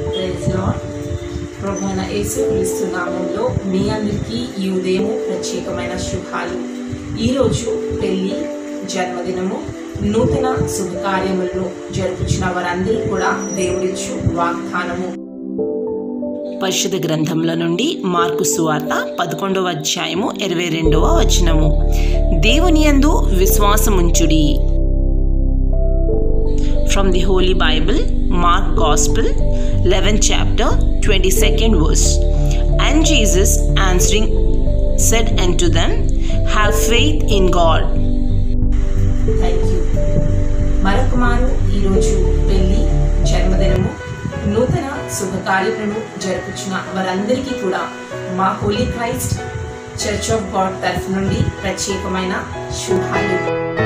praise lord ప్రభు అయిన యేసు క్రీస్తు నామంలో మీ అందరికీ ఈ ఉదయము ప్రత్యేకమైన శుభాలు ఈరోజు పెళ్లి జన్మదినము నూతన శుభకార్యములను జరుపుచున్న వారందరూ కూడా దేవుడిచ్చు వాగ్దానము పరిశుద్ధ గ్రంథంలో నుండి మార్కు సువార్త పదకొండవ అధ్యాయము ఇరవై రెండవ వచనము దేవుని యందు విశ్వాసముంచుడి from the holy Bible Mark gospel eleven chapter twenty second verse and Jesus answering said and to them have faith in God thank you మరొక మారు ఈరోజు పెళ్లి జన్మదినము నూతన శుభకార్యములను జరుపుచున్న వారందరికీ కూడా మా holy Christ church of God తరఫు నుండి ప్రత్యేకమైన శుభాలు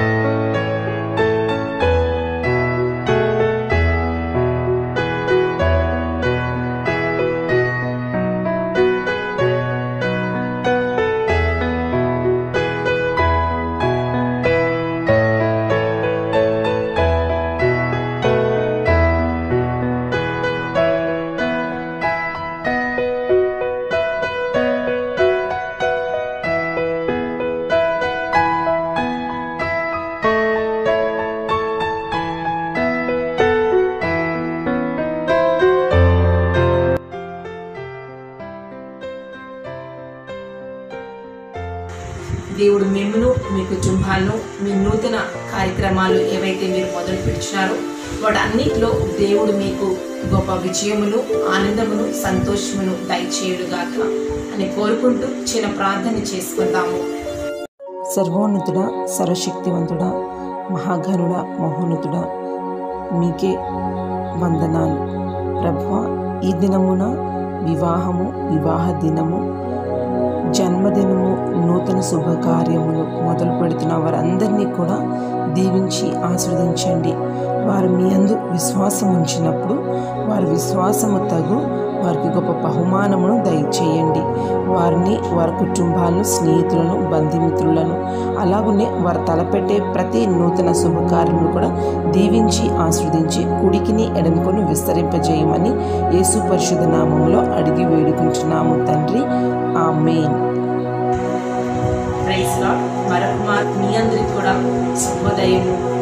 దేవుడు మిమ్మను మీ కుటుంబాలను మీ నూతన కార్యక్రమాలు ఏవైతే మీరు మొదలు పెడుచున్నారో వాటన్నిటిలో దేవుడు మీకు గొప్ప విజయమును ఆనందమును సంతోషమును దయచేయుడుగాక అని కోరుకుంటూ చిన్న ప్రార్థన చేసుకుందాము సర్వోన్నతుడ సర్వశక్తివంతుడ మహాఘనుడ మహోన్నతుడ మీకే వందనాలు ప్రభు ఈ దినమున వివాహము వివాహ దినము జన్మదినము నూతన శుభకార్యములు మొదలు పెడుతున్న వారందరినీ కూడా దీవించి ఆస్వాదించండి వారు మీ అందు విశ్వాసం ఉంచినప్పుడు వారి విశ్వాసము తగు వారికి గొప్ప బహుమానమును దయచేయండి వారిని వారి కుటుంబాలను స్నేహితులను బంధుమిత్రులను అలాగనే వారు తలపెట్టే ప్రతి నూతన శుభకార్యములు కూడా దీవించి ఆస్వాదించి కుడికిని ఎడముకొని విస్తరింపజేయమని యేసు పరిశుద్ధ నామంలో అడిగి వేడుకుంటున్నాము తండ్రి ఆమెన్ ప్రైజ్ లార్డ్ మరొక మారు మీ అందరికి కూడా శుభోదయము